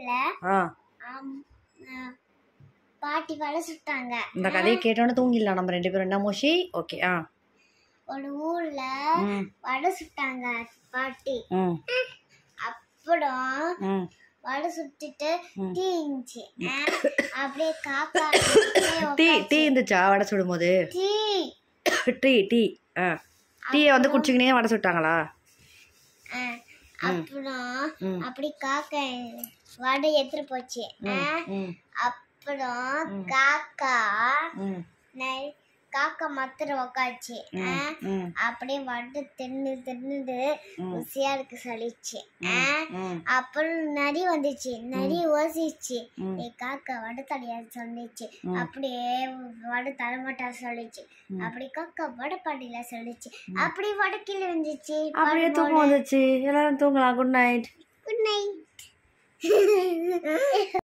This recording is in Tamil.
ஊர்ல ஆ ஆம், ஆ, பாட்டி வடை சுட்டாங்க இந்த கதையை கேட்டோன்னே தூங்கிடலாம் நம்ம ரெண்டு பேரும் என்ன மோஷி ஓகே ஆ ஒரு ஊர்ல ம் வடை சுட்டாங்க பாட்டி ம் அப்புறம் ம் வடை சுட்டுட்டு ம். டீ இருந்துச்சு ஆ, அப்படியே காக்கா டீ டீ இருந்துச்சா வடை சுடும்போது டீ டீ டீ ஆ டீயை வந்து குடிச்சிக்கினே வடை சுட்டாங்களா ஆ, அப்புறம் ம். அப்படி காக்கா வடை எடுத்துட்டு போச்சு ஆ, ம் அப்புறம் காக்கா ம் நை- காக்கா மத்திர உக்காச்சு ஆ, ம் அப்படியே வடை தின்னு தின்னுது ம். ருசியா இருக்கு சொல்லிச்சு ஆ, ம் அப்புறம் நரி வந்துச்சு நரி ஓசிச்சு ம். ஏ காக்கா வடை தலையாது சொல்லிச்சு அப்படியே வடை தலைமாட்டா சொல்லிச்சு அப்படி காக்கா வடை பாடியில சொல்லிச்சு அப்படி வடை கீழே வந்துச்சு அப்படியே தூக்கம் வந்துச்சு எல்லாரும் தூங்கலாம் குட் நைட் குட் நைட்